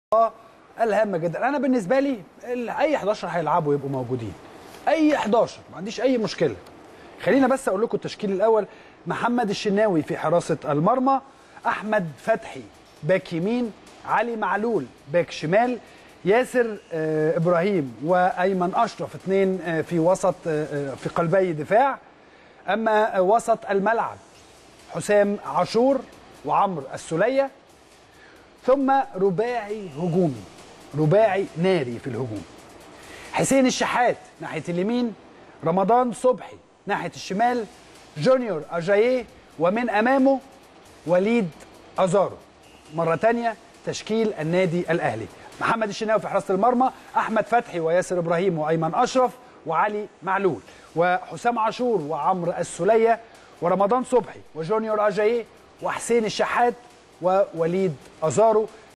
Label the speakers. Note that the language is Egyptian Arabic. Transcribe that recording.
Speaker 1: الهامه جدا انا بالنسبه لي ال- اي 11 هيلعبوا يبقوا موجودين اي 11 ما عنديش اي مشكله خلينا بس اقول لكم التشكيل الاول محمد الشناوي في حراسه المرمى احمد فتحي باك يمين علي معلول باك شمال ياسر آه، ابراهيم وايمن اشرف اثنين آه، في وسط آه، آه، في قلبي دفاع اما آه، وسط الملعب حسام عاشور وعمرو السوليه ثم رباعي هجومي رباعي ناري في الهجوم حسين الشحات ناحيه اليمين رمضان صبحي ناحيه الشمال جونيور اجاييه ومن امامه وليد ازارو مره تانية تشكيل النادي الاهلي محمد الشناوي في حراسه المرمى احمد فتحي وياسر ابراهيم وايمن اشرف وعلي معلول وحسام عاشور وعمرو السوليه ورمضان صبحي وجونيور اجاييه وحسين الشحات ووليد ازارو